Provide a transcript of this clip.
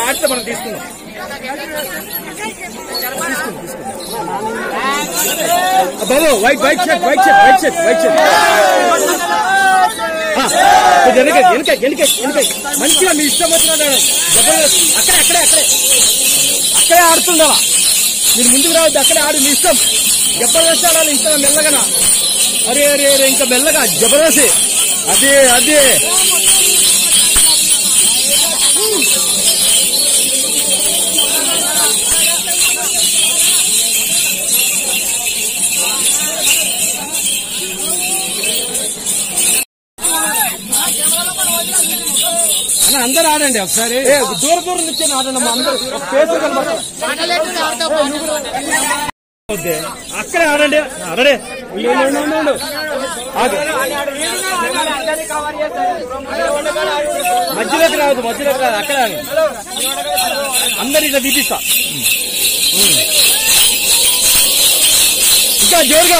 ఆడితే మనం తీసుకుందాం బాబు white white shirt white shirt white shirt white shirt వెనక వెనక వెనక వెనక మంచిగా మీ ఇష్టం వచ్చిన జబర్దస్త్ అక్కడే అక్కడే అక్కడే అక్కడే ఆడుతుండాలా మీరు ముందుకు రావద్దు అక్కడే ఆడు మీ ఇష్టం జబర్దస్త్ ఆడాలి ఇంకా మెల్లగనా అరే అరే అరే ఇంకా మెల్లగా జబర్దస్త్ అదే అదే అన్న అందరూ ఆడండి ఒకసారి ఏ, దూర దూరం నుంచి ఆడండి అమ్మా అందరూ ఒక ఫేస్ వద్దే. అక్కడే ఆడండి ఆడడే ఉండు, ఉండు, ఉండు, ఉండు, ఉండు. ఆగు. మధ్యలోకి రావద్దు మధ్యలోకి రాదు అక్కడే ఆగు. అందరు ఇట్లా తీపిస్తా ఉమ్. ఇంకా జోరుగా